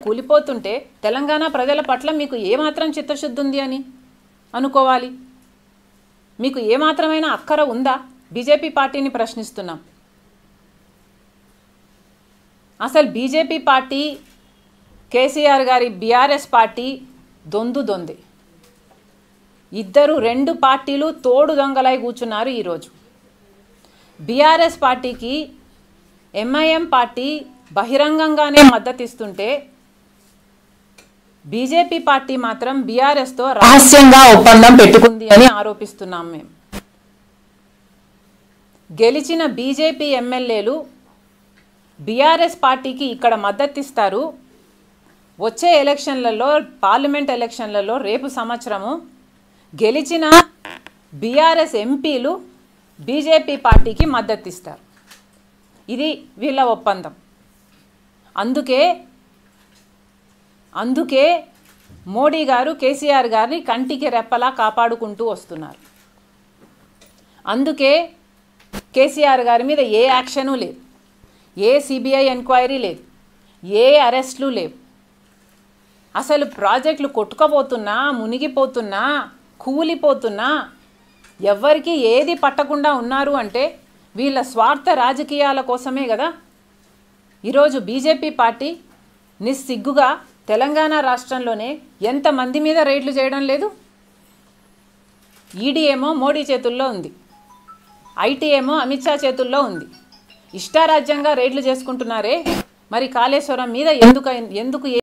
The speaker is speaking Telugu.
కూలిపోతుంటే తెలంగాణ ప్రజల పట్ల మీకు ఏమాత్రం చిత్తశుద్ధి ఉంది అని అనుకోవాలి మీకు ఏమాత్రమైన అక్కర ఉందా బీజేపీ పార్టీని ప్రశ్నిస్తున్నాం అసలు బీజేపీ పార్టీ కేసీఆర్ గారి బీఆర్ఎస్ పార్టీ దొందు దొంది ఇద్దరు రెండు పార్టీలు తోడు దొంగలై కూర్చున్నారు ఈరోజు బీఆర్ఎస్ పార్టీకి ఎంఐఎం పార్టీ బహిరంగంగానే మద్దతిస్తుంటే బీజేపీ పార్టీ మాత్రం బీఆర్ఎస్తో రహస్యంగా ఒప్పందం పెట్టుకుంది అని ఆరోపిస్తున్నాం మేము గెలిచిన బీజేపీ ఎమ్మెల్యేలు బీఆర్ఎస్ పార్టీకి ఇక్కడ మద్దతిస్తారు వచ్చే ఎలక్షన్లలో పార్లమెంట్ ఎలక్షన్లలో రేపు సంవత్సరము గెలిచిన బీఆర్ఎస్ ఎంపీలు బీజేపీ పార్టీకి మద్దతిస్తారు ఇది వీళ్ళ ఒప్పందం అందుకే అందుకే మోడీ గారు కేసీఆర్ గారిని కంటికి రెప్పలా కాపాడుకుంటూ వస్తున్నారు అందుకే కేసీఆర్ గారి మీద ఏ యాక్షను లేదు ఏ సిబిఐ ఎంక్వైరీ లేదు ఏ అరెస్ట్లు లేవు అసలు ప్రాజెక్టులు కొట్టుకపోతున్నా మునిగిపోతున్నా కూలిపోతున్నా ఎవ్వరికి ఏది పట్టకుండా ఉన్నారు అంటే వీళ్ళ స్వార్థ రాజకీయాల కోసమే కదా ఈరోజు బీజేపీ పార్టీ నిస్సిగ్గుగా తెలంగాణ రాష్ట్రంలోనే ఎంతమంది మీద రేట్లు చేయడం లేదు ఈడీ ఏమో మోడీ చేతుల్లో ఉంది ఐటీ ఏమో అమిత్ షా చేతుల్లో ఉంది ఇష్టారాజ్యంగా రేట్లు చేసుకుంటున్నారే మరి కాళేశ్వరం మీద ఎందుకు ఎందుకు